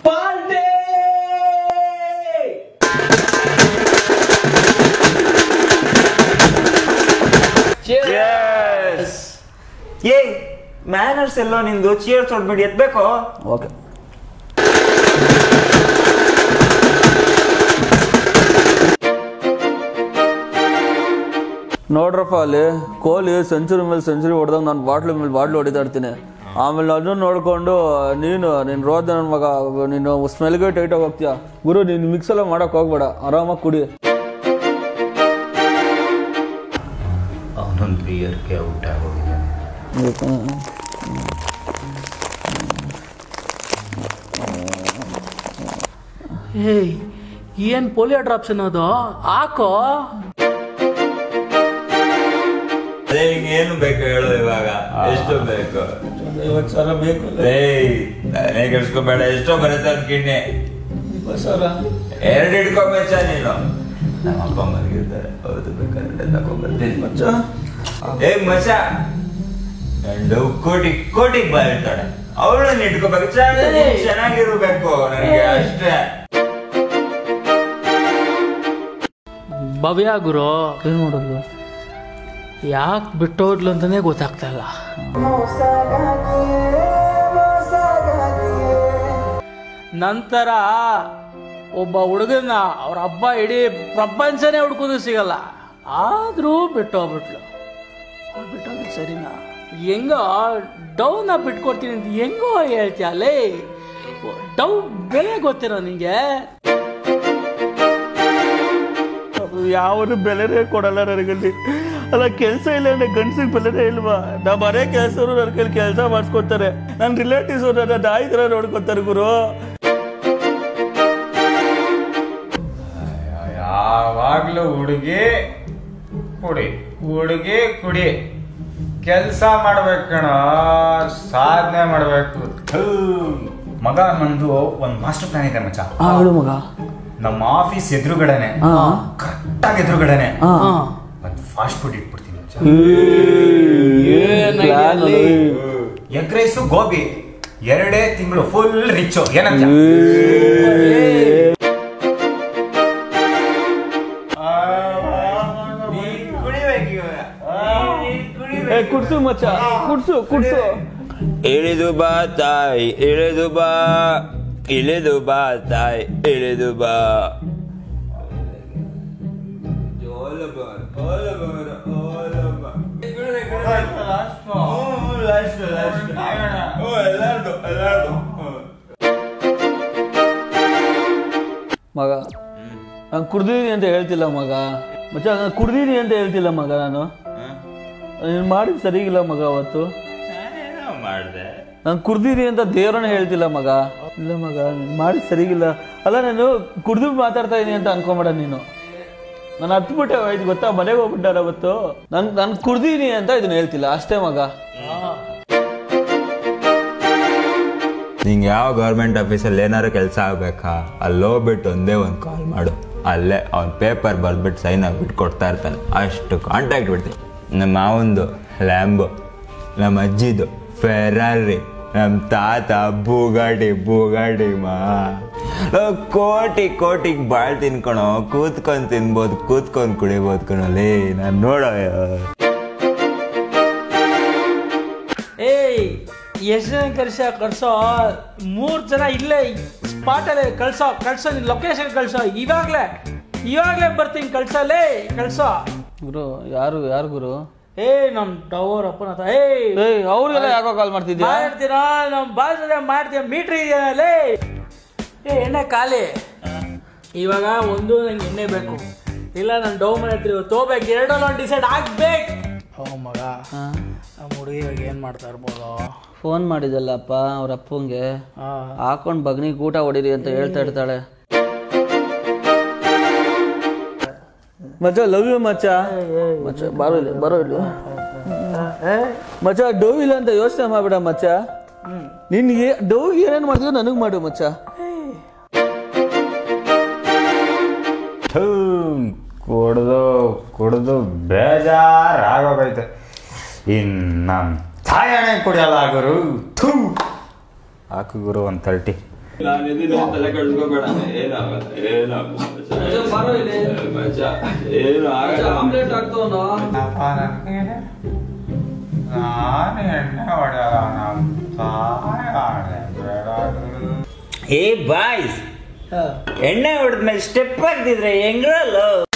Party ಏ manners ಎಲ್ಲೋ ನಿಂದು chairs ಹೊಡ್ಬಿಡಿ ಎತ್ಬೇಕು okay ನೋಡ್ರಪ್ಪ ಅಲ್ಲಿ ಕೊಹ್ಲಿ ಸೆಂಚುರಿ ಮೇಲೆ ಸೆಂಚುರಿ ಹೊಡೆದಾಗ ನಾನು ಬಾಟ್ಲು ಮೇಲೆ ಬಾಟ್ಲು ಹೊಡಿತಾಡ್ತೀನಿ ಆಮೇಲೆ ಅದನ್ನು ನೋಡ್ಕೊಂಡು ನೀನು ನೀನು ರೋದ ನನ್ನ ಮಗ ನೀನು ಸ್ಮೆಲ್ಗೆ ಟೈಟಾಗಿ ಹೋಗ್ತೀಯ ಗುರು ನೀನು ಮಿಕ್ಸ್ ಎಲ್ಲ ಮಾಡೋಕೆ ಹೋಗ್ಬೇಡ ಆರಾಮಾಗಿ ಕುಡಿ ಅವನೊಂದು ಬಿಯರ್ಗೆ ಔಟ್ ಆಗೋಗಿದ್ದಾನೆ ಏಯ್ ಏನ್ ಪೋಲಿಯೋ ಡ್ರಾಪ್ಸ್ ಅನ್ನೋದು ಹಾಕೋ ಅದೇ ಏನು ಬೇಕು ಹೇಳು ಇವಾಗ ಎಷ್ಟು ಬೇಕು ಐವತ್ತು ಸಾವಿರ ಬೇಕು ಏಯ್ ನಾನೇ ಕೆಡ್ಸ್ಕೊಬೇಡ ಎಷ್ಟೋ ಬರುತ್ತೆ ಅವ್ನ ಕಿಡ್ನಿ ಸಾವಿರ ಎರಡು ಇಟ್ಕೊಂಬೇಚ ನೀನು ನಮ್ಮ ಅಪ್ಪ ಮಲಗಿರ್ತಾರೆ ಹೌದು ಬೇಕಾದ್ರೆ ತಗೊಂಡ್ಬರ್ತೀನಿ ಏ ಮಚ ಗಂಡು ಕೋಟಿ ಕೋಟಿಗೆ ಬಾಳಿರ್ತಾಳೆ ಅವಳನ್ನ ಇಟ್ಕೋಬೇಕು ಚೆನ್ನಾಗಿ ಚೆನ್ನಾಗಿರ್ಬೇಕು ನನಗೆ ಅಷ್ಟೇ ಭವ್ಯ ಗುರು ಏನು ಮಾಡೋದು ಯಾಕೆ ಬಿಟ್ಟೋದ್ಲು ಅಂತಾನೆ ಗೊತ್ತಾಗ್ತಾ ಇಲ್ಲ ನಂತರ ಒಬ್ಬ ಹುಡುಗನ ಅವ್ರ ಹಬ್ಬ ಇಡೀ ಪ್ರಪಂಚನೇ ಹುಡ್ಕೋದು ಸಿಗಲ್ಲ ಆದ್ರೂ ಬಿಟ್ಟೋಗ್ಬಿಟ್ಲು ಅವ್ಳು ಬಿಟ್ಟೋಗಿದ್ದು ಸರಿನಾ ಹೆಂಗೋ ಡೌನ ಬಿಟ್ಕೊಡ್ತೀನಿ ಅಂತ ಹೆಂಗೋ ಹೇಳ್ತೀಯ ಲೇ ಡವ್ ಬೆಲೆ ಗೊತ್ತಿರೋ ನಿಂಗೆ ಯಾವನು ಬೆಲೆನೇ ಕೊಡಲ್ಲ ನನಗಲ್ಲಿ ಅಲ್ಲ ಕೆಲಸ ಇಲ್ಲ ಅಂದ್ರೆ ಗಂಡಸಿಗೆ ಬೆಲೆನೇ ಇಲ್ವಾ ನಾ ಮನೆ ಕೆಲಸರು ನನ್ನ ಕೈಲಿ ಕೆಲಸ ಮಾಡಿಸ್ಕೊತಾರೆ ನನ್ನ ರಿಲೇಟಿವ್ಸ್ ನನ್ನ ನಾಯಿ ಥರ ನೋಡ್ಕೊತಾರೆ ಗುರು ಯಾವಾಗ್ಲೂ ಹುಡುಗಿ ಕುಡಿ ಹುಡುಗಿ ಕುಡಿ ಕೆಲಸ ಮಾಡ್ಬೇಕು ಕಣ ಸಾಧನೆ ಮಾಡ್ಬೇಕು ಥೂ. ಮಗ ನಂದು ಒಂದ್ ಮಾಸ್ಟರ್ ಪ್ಲಾನ್ ಇದೆ ಮಚ್ಚ ಹೇಳು ಮಗ ನಮ್ಮ ಆಫೀಸ್ ಎದುರುಗಡೆನೆ ಹಾ. ಕರೆಕ್ಟ್ ಆಗಿ ಎದುರುಗಡೆನೆ ಹಾ. ಒಂದು ಫಾಸ್ಟ್ ಫುಡ್ ಇಟ್ಬಿಡ್ತೀನಿ ಮಚ್ಚ ಎಗ್ ರೈಸು ಗೋಬಿ ಎರಡೇ ತಿಂಗಳು ಫುಲ್ ರಿಚ್ ಏನಂತ ಏ, ಕುಡ್ಸು ಮಚ್ಚ ಕುಡ್ಸು ಕುಡ್ಸು ಇಳಿದು ಬಾ ತಾಯಿ ಇಳಿದು ಬಾ ಇಳಿದು ಬಾ ತಾಯಿ ಇಳಿದು ಬಾ ಮಗ ನಾನು ಕುಡ್ದಿದ್ದೀನಿ ಅಂತ ಹೇಳ್ತಿಲ್ಲ ಮಗ ಮಚ್ಚ ನಾನು ಕುಡ್ದಿದ್ದೀನಿ ಅಂತ ಹೇಳ್ತಿಲ್ಲ ಮಗ ನಾನು ನೀನು ಮಾಡಿದ ಸರಿಗಿಲ್ಲ ಮಗ ಅವತ್ತು ಮಾಡಿದೆ ನಾನು ಕುಡ್ದಿದ್ದೀನಿ ಅಂತ ದೇವ್ರನ್ನ ಹೇಳ್ತಿಲ್ಲ ಮಗ ಇಲ್ಲ ಮಗ ನೀನು ಮಾಡಿದ ಸರಿಗಿಲ್ಲ ಅಲ್ಲ ನಾನು ಕುಡ್ದು ಮಾತಾಡ್ತಾ ಇದೀನಿ ಅಂತ ಅನ್ಕೊಂಬೇಡ ನೀನು ನಾನು ಹತ್ಬಿಟ್ಟೆ ಆಯ್ತು ಗೊತ್ತಾ ಮನೆಗೆ ಹೋಗ್ಬಿಟ್ಟಾರ ಅವತ್ತು ನಾನು ನಾನು ಕುಡ್ದಿದ್ದೀನಿ ಅಂತ ಇದನ್ನ ಹೇಳ್ತಿಲ್ಲ ಅಷ್ಟೇ ಮಗ ನಿಂಗೆ ಯಾವ ಗೌರ್ಮೆಂಟ್ ಆಫೀಸಲ್ಲಿ ಏನಾದ್ರು ಕೆಲಸ ಆಗ್ಬೇಕಾ ಅಲ್ಲಿ ಹೋಗ್ಬಿಟ್ಟು ಒಂದೇ ಒಂದು ಕಾಲ್ ಮಾಡು ಅಲ್ಲೇ ಅವ್ನು ಪೇಪರ್ ಬರ್ದ್ಬಿಟ್ಟು ಸೈನ್ ಹಾಕ್ಬಿಟ್ಟು ಕೊಡ್ತಾ ಇರ್ತಾನೆ ಅಷ್ಟು ಕಾಂಟ್ಯಾಕ್ಟ್ ಬಿಡ್ತೀನಿ ನಮ್ಮ ಮಾವಂದು ಲ್ಯಾಂಬೋ ನಮ್ಮ ಅಜ್ಜಿದು ಫೆರಾರಿ ನಮ್ಮ ತಾತ ಬೂಗಾಡಿ ಬೂಗಾಡಿ ಮಾ ನಾವ್ ಕೋಟಿ ಕೋಟಿಗೆ ಬಾಳ್ ತಿನ್ಕೊಳೋ ಕೂತ್ಕೊಂಡ್ ತಿನ್ಬೋದು ಕೂತ್ಕೊಂಡ್ ಕುಡಿಬೋದು ಕಣಲೇ ನಾನು ನೋಡೋ ಏಯ್ ಎಷ್ಟು ಜನ ಕಳ್ಸ ಕಳ್ಸೋ ಮೂರ್ ಜನ ಇಲ್ಲೇ ಸ್ಪಾಟಲ್ಲೇ ಕಳ್ಸೋ ಕಳ್ಸೋ ನಿನ್ ಲೊಕೇಶನ್ ಕಳ್ಸೋ ಇವಾಗ್ಲೇ ಇವಾಗ್ಲೇ ಬರ್ತೀನಿ ಕಳ್ಸಲೇ ಕಳ್ಸೋ ಗುರು ಯಾರು ಯಾರು ಗುರು ಏ ನಮ್ ಟವರ್ ಅಪ್ಪನ ಹತ್ರ ಏಯ್ ಏಯ್ ಅವ್ರಿಗೆಲ್ಲ ಯಾಕೋ ಕಾಲ್ ಮಾಡ್ತಿದ್ಯಾ ಮಾಡ್ತೀರಾ ನಮ್ ಬಾಜ್ ಮಾಡ್ತೀಯ ಮೀಟ್ರ್ ಇದೆಯಲ್ಲೇ ಏ ಎಣ್ಣೆ ಖಾಲಿ ಇವಾಗ ಒಂದು ನಂಗೆ ಎಣ್ಣೆ ಬೇಕು ಇಲ್ಲ ನಾನು ಡೌ ಮನೆ ಹತ್ರ ತಗೋಬೇಕು ಎರಡಲ್ಲ ಒಂದು ಡಿಸೈಡ್ ಆಗ್ಬೇಕು ಓ ಮಗ ನಮ್ಮ ಹುಡುಗಿ ಇವಾಗ ಏನು ಮಾಡ್ತಾ ಇರ್ಬೋದು ಫೋನ್ ಮಾಡಿದಲ್ಲಪ್ಪ ಅವ್ರ ಅಪ್ಪಂಗೆ ಹಾಂ ಹಾಕೊಂಡ್ ಬಗ್ನಿಗೆ ಊಟ ಹೊಡೀರಿ ಅಂತ ಹೇಳ್ತಾ ಇರ್ತಾಳೆ ಮಚ್ಚ ಲವ್ ಯು ಮಚ್ಚ ಮಚ್ಚ ಬರೋ ಇಲ್ಲಿ ಬರೋ ಇಲ್ಲಿ ಮಚ್ಚ ಡವ್ ಇಲ್ಲ ಅಂತ ಯೋಚನೆ ಮಾಡ್ಬೇಡ ಮಚ್ಚ ನಿನ್ಗೆ ಡವ್ಗೆ ಏನೇನು ಮಾಡ್ತೀವಿ ನನಗೆ ಮಾಡು ಮಚ್ಚ ಕುಡ್ದು ಕುಡ್ದು ಬೇಜಾರಾಗೋಗೈತೆ ಇನ್ನು ಸಾಯಣೆ ಕುಡಿಯಲ್ಲ ಗುರು ಥೂ ಹಾಕು ಗುರು ಒಂದು ತರ್ಟಿ ನಾನು ಇದೀನಿ ತಲೆ ಕಳ್ಸ್ಕೊಬೇಡ ಏನಾಗಲ್ಲ ಏನಾಗಲ್ಲ ಬಾರೋ ಇಲ್ಲಿ. ಮಚ್ಚ ಏನು ಆಗಲ್ಲ ಆಮ್ಲೆಟ್ ಆಗ್ತಾವನೋ ಅಪ್ಪ ನನಗೆ ನಾನು ಎಣ್ಣೆ ಹೊಡೆಯಲ್ಲ ನಮ್ಮ ತಾಯಿ ಬೇಡ ಏ ಬಾಯ್ಸ್ ಎಣ್ಣೆ ಹೊಡೆದ್ಮೇಲೆ ಸ್ಟೆಪ್ ಹಾಕ್ತಿದ್ರೆ ಹೆಂಗಲ್ಲ